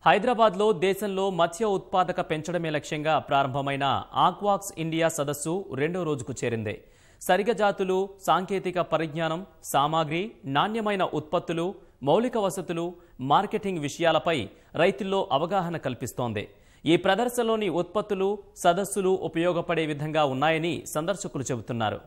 హైదరాబాద్లో దేశంలో మత్స్య ఉత్పాదక పెంచడమే లక్ష్యంగా ప్రారంభమైన ఆక్వాక్స్ ఇండియా సదస్సు రెండో రోజుకు చేరింది సరిగ జాతులు సాంకేతిక పరిజ్ఞానం సామాగ్రి నాణ్యమైన ఉత్పత్తులు మౌలిక వసతులు మార్కెటింగ్ విషయాలపై రైతుల్లో అవగాహన కల్పిస్తోంది ఈ ప్రదర్శనలోని ఉత్పత్తులు సదస్సులు ఉపయోగపడే విధంగా ఉన్నాయని సందర్శకులు చెబుతున్నారు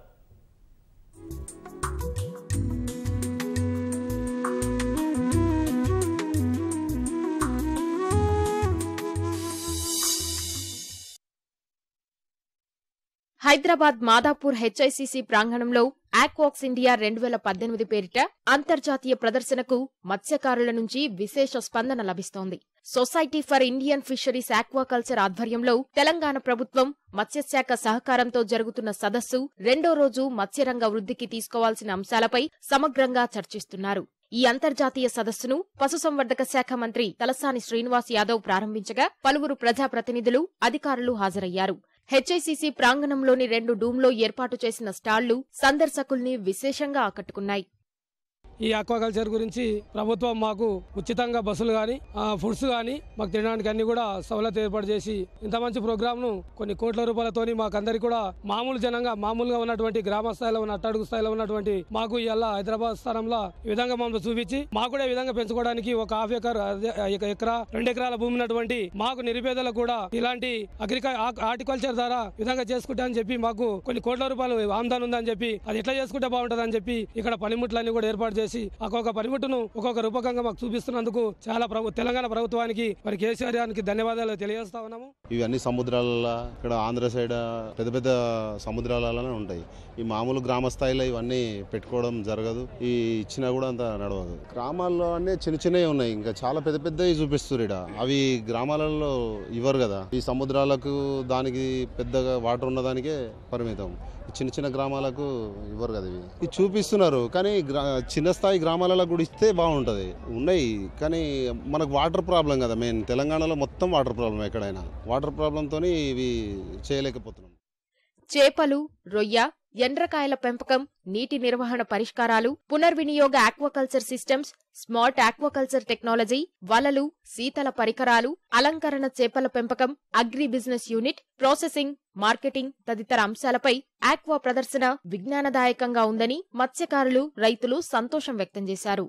హైదరాబాద్ మాదాపూర్ హెచ్ఐసిసి ప్రాంగణంలో ఆక్వాక్స్ ఇండియా రెండు వేల పద్దెనిమిది పేరిట అంతర్జాతీయ ప్రదర్శనకు మత్స్యకారుల నుంచి విశేష స్పందన లభిస్తోంది society for Indian fisheries aquaculture ఆధ్వర్యంలో తెలంగాణ ప్రభుత్వం మత్స్యశాఖ సహకారంతో జరుగుతున్న సదస్సు రెండో రోజు మత్స్యరంగ వృద్ధికి తీసుకోవాల్సిన అంశాలపై సమగ్రంగా చర్చిస్తున్నారు ఈ అంతర్జాతీయ సదస్సును పశుసంవర్ధక శాఖ మంత్రి తలసాని శ్రీనివాస్ యాదవ్ ప్రారంభించగా పలువురు ప్రజాప్రతినిధులు అధికారులు హాజరయ్యారు హెచ్ఐసిసి ప్రాంగణంలోని రెండు డూమ్లో ఏర్పాటు చేసిన స్టాళ్లు సందర్శకుల్ని విశేషంగా ఆకట్టుకున్నాయి ఈ ఆక్వాకల్చర్ గురించి ప్రభుత్వం మాకు ఉచితంగా బస్సులు కానీ ఫుడ్స్ కానీ మాకు తినడానికి అన్ని కూడా సౌలభ్యం ఏర్పాటు చేసి ఇంత మంచి ప్రోగ్రామ్ ను కొన్ని కోట్ల రూపాయలతోని మాకందరికి కూడా మామూలు జనంగా మామూలుగా ఉన్నటువంటి గ్రామ స్థాయిలో ఉన్న అట్టడుగు స్థాయిలో ఉన్నటువంటి మాకు ఇలా హైదరాబాద్ స్థానంలో ఈ విధంగా మమ్మల్ని చూపించి మాకు కూడా ఈ విధంగా పెంచుకోవడానికి ఒక హాఫ్ ఎకర్ అదే ఒక ఎకరా రెండు ఎకరాల భూమి ఉన్నటువంటి మాకు నిరుపేదలకు కూడా ఇలాంటి అగ్రికల్ హార్టికల్చర్ ద్వారా ఈ విధంగా చేసుకుంటా అని చెప్పి మాకు కొన్ని కోట్ల రూపాయలు ఆమ్దాన్ ఉందని చెప్పి అది ఎట్లా చేసుకుంటే బాగుంటుంది అని చెప్పి ఇక్కడ పనిముట్లన్నీ కూడా ఏర్పాటు చేసి ఒక్కొక్క పనిముట్టును ఒక్కొక్క రూపకంగా మాకు చూపిస్తున్నందుకు చాలా ప్రభు తెలంగాణ ప్రభుత్వానికి మరి కేసీఆర్ గారికి ధన్యవాదాలు తెలియజేస్తా ఉన్నాము ఇవి అన్ని సముద్రాలలో ఇక్కడ ఆంధ్ర సైడ్ పెద్ద పెద్ద సముద్రాలలోనే ఉంటాయి ఈ మామూలు గ్రామ స్థాయిలో ఇవన్నీ పెట్టుకోవడం జరగదు ఈ ఇచ్చినా కూడా అంత నడవదు గ్రామాల్లో అన్నీ చిన్న చిన్నవి ఉన్నాయి ఇంకా చాలా పెద్ద పెద్దవి చూపిస్తారు ఇక్కడ అవి గ్రామాలలో ఇవ్వరు కదా ఈ సముద్రాలకు దానికి పెద్దగా వాటర్ ఉన్నదానికే పరిమితం ఈ చిన్న చిన్న గ్రామాలకు ఇవ్వరు కదా ఇవి ఇది చూపిస్తున్నారు కానీ గ్రా- చిన్న స్థాయి గ్రామాలలో కూడా ఇస్తే బాగుంటుంది ఉన్నాయి కానీ మనకు వాటర్ ప్రాబ్లం కదా మెయిన్ తెలంగాణలో మొత్తం వాటర్ ప్రాబ్లం ఎక్కడైనా వాటర్ ప్రాబ్లంతో ఇవి చేయలేకపోతున్నాం చేపలు రొయ్య ఎండ్రకాయల పెంపకం నీటి నిర్వహణ పరిష్కారాలు పునర్వినియోగ aquaculture systems smart aquaculture technology వలలు శీతల పరికరాలు అలంకరణ చేపల పెంపకం agri business unit processing marketing తదితర అంశాలపై ఆక్వా ప్రదర్శన విజ్ఞానదాయకంగా ఉందని మత్స్యకారులు రైతులు సంతోషం వ్యక్తం చేశారు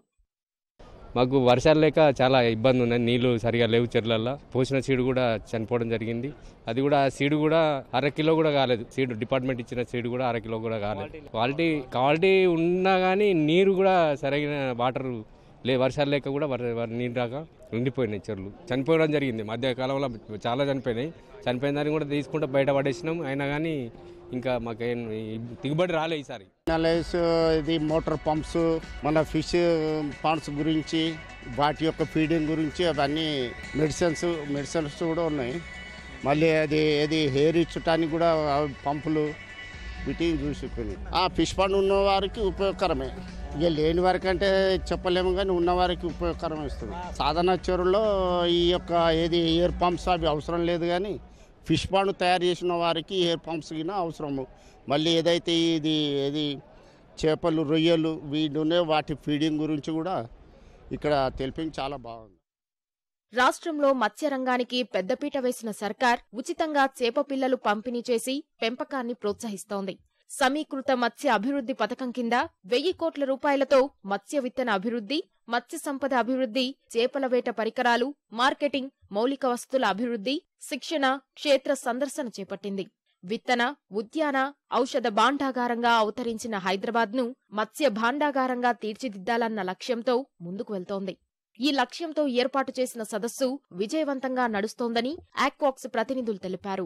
మాకు వర్షాలు లేక చాలా ఇబ్బంది ఉన్నది నీళ్లు సరిగా లేవు చెర్లల్లో పోసిన సీడు కూడా చనిపోవడం జరిగింది అది కూడా సీడు కూడా అర కిలో కూడా కాలేదు సీడు డిపార్ట్మెంట్ ఇచ్చిన సీడు కూడా అర కిలో కూడా కాలేదు క్వాలిటీ క్వాలిటీ ఉన్నా కానీ నీరు కూడా సరైన వాటర్ లే వర్షాలు లేక కూడా వర- వర- నీరు రాక ఉండిపోయినాయి చెర్లు చనిపోవడం జరిగింది మధ్యకాలంలో చాలా చనిపోయినాయి చనిపోయిన దాన్ని కూడా తీసుకుంటే బయట పడేసినాం అయినా కానీ ఇంకా మాకేం దిగుబడి రాలే ఈసారి అనలైజ్ ఇది మోటార్ పంప్స్ మన ఫిష్ పాండ్స్ గురించి వాటి యొక్క ఫీడింగ్ గురించి అవన్నీ మెడిసిన్స్ మెడిసిన్స్ కూడా ఉన్నాయి మళ్ళీ అది ఏది హెయిర్ ఇచ్చటానికి కూడా ఆ పంపులు వీటిని చూసుకుని ఆ ఫిష్ పండ్ ఉన్న వారికి ఉపయోగకరమే ఇక లేని వారికి అంటే చెప్పలేము కానీ ఉన్న వారికి ఉపయోగకరం ఇస్తుంది సాధారణ చెరువులో ఈ యొక్క ఏది ఎయిర్ పంప్స్ అవి అవసరం లేదు కానీ ఫిష్ పాండ్ తయారు చేసిన వారికి ఎయిర్ పంప్స్ గిన అవసరము మళ్ళీ ఏదైతే ఇది ఏది చేపలు రొయ్యలు వీటినే వాటి ఫీడింగ్ గురించి కూడా ఇక్కడ తెలిపింది చాలా బాగుంది రాష్ట్రంలో మత్స్యరంగానికి పెద్దపీట వేసిన సర్కార్ ఉచితంగా చేప పిల్లలు పంపిణీ చేసి పెంపకాన్ని ప్రోత్సహిస్తోంది సమీకృత మత్స్య అభివృద్ధి పథకం కింద వెయ్యి కోట్ల రూపాయలతో మత్స్య విత్తన అభివృద్ధి మత్స్య సంపద అభివృద్ధి చేపల వేట పరికరాలు మార్కెటింగ్ మౌలిక వసతుల అభివృద్ధి శిక్షణ క్షేత్ర సందర్శన చేపట్టింది విత్తన ఉద్యాన ఔషధ భాండాగారంగా అవతరించిన హైదరాబాద్ను మత్స్య భాండాగారంగా తీర్చిదిద్దాలన్న లక్ష్యంతో ముందుకు వెళ్తోంది ఈ లక్ష్యంతో ఏర్పాటు చేసిన సదస్సు విజయవంతంగా నడుస్తోందని ఆక్వాక్స్ ప్రతినిధులు తెలిపారు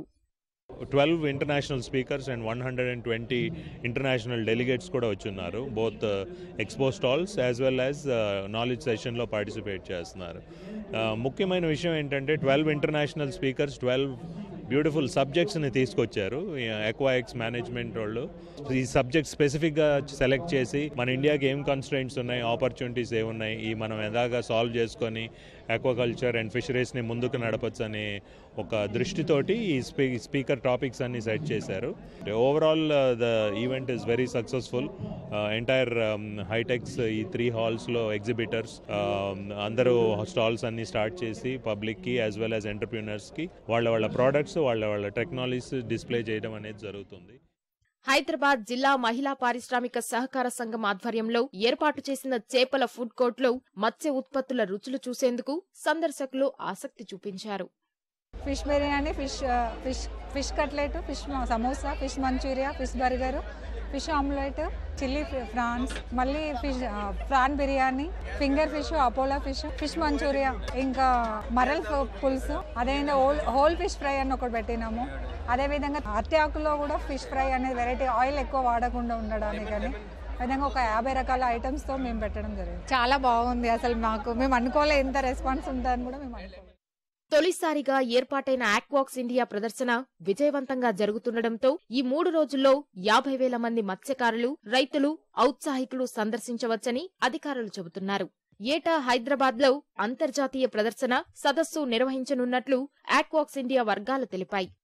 12 international speakers and one hundred and twenty international delegates కూడా వచ్చున్నారు both expo stalls as well as knowledge సెషన్లో పార్టిసిపేట్ చేస్తున్నారు Uh, ముఖ్యమైన విషయం ఏంటంటే twelve international speakers twelve beautiful సబ్జెక్ట్స్ని తీసుకొచ్చారు ఎక్వాఎక్స్ మేనేజ్మెంట్ వాళ్ళు ఈ సబ్జెక్ట్ స్పెసిఫిక్గా సెలెక్ట్ చేసి మన ఇండియాకి ఏం కన్స్ట్రెంట్స్ ఉన్నాయి ఆపర్చునిటీస్ ఏమున్నాయి ఈ మనం ఎలాగా సాల్వ్ చేసుకొని ఆక్వాకల్చర్ అండ్ ఫిషరీస్ని ముందుకు నడపచ్చు అనే ఒక దృష్టితోటి ఈ స్పీ స్పీకర్ టాపిక్స్ అన్ని సెట్ చేశారు overall the event is very successful entire Hitex ఈ త్రీ హాల్స్లో ఎగ్జిబిటర్స్ అందరూ స్టాల్స్ అన్ని స్టార్ట్ చేసి పబ్లిక్కి యాజ్ వెల్ యాజ్ ఎంటర్ప్రీనర్స్కి వాళ్ళ వాళ్ళ ప్రోడక్ట్స్ వాళ్ళ వాళ్ళ టెక్నాలజీస్ డిస్ప్లే చేయడం అనేది జరుగుతుంది హైదరాబాద్ జిల్లా మహిళా పారిశ్రామిక సహకార సంఘం ఆధ్వర్యంలో ఏర్పాటు చేసిన చేపల ఫుడ్ కోర్టులో మత్స్య ఉత్పత్తుల రుచులు చూసేందుకు సందర్శకులు ఆసక్తి చూపించారు fish biryani fish fish fish cutlet fish samosa fish manchurian fish burger fish omelette chilli prawns మళ్ళీ fish prawn biryani finger fish Apollo fish fish manchurian ఇంకా మరల్ పులుసు అదే హోల్ హోల్ ఫిష్ ఫ్రై అని ఒకటి పెట్టినాము అదేవిధంగా అరటి ఆకులో కూడా ఫిష్ ఫ్రై అనేది వెరైటీ ఆయిల్ ఎక్కువ వాడకుండా ఉండడానికి అని విధంగా ఒక యాభై రకాల ఐటమ్స్తో మేము పెట్టడం జరిగింది చాలా బాగుంది అసలు మాకు మేము అనుకోలే ఎంత రెస్పాన్స్ ఉంటుందని కూడా మేము అనుకోలేదు తొలిసారిగా ఏర్పాటైన ఆక్వాక్స్ ఇండియా ప్రదర్శన విజయవంతంగా జరుగుతుండటంతో ఈ మూడు రోజుల్లో యాభై వేల మంది మత్స్యకారులు రైతులు ఔత్సాహికులు సందర్శించవచ్చని అధికారులు చెబుతున్నారు ఏటా హైదరాబాద్లో అంతర్జాతీయ ప్రదర్శన సదస్సు నిర్వహించనున్నట్లు ఆక్వాక్స్ ఇండియా వర్గాలు తెలిపాయి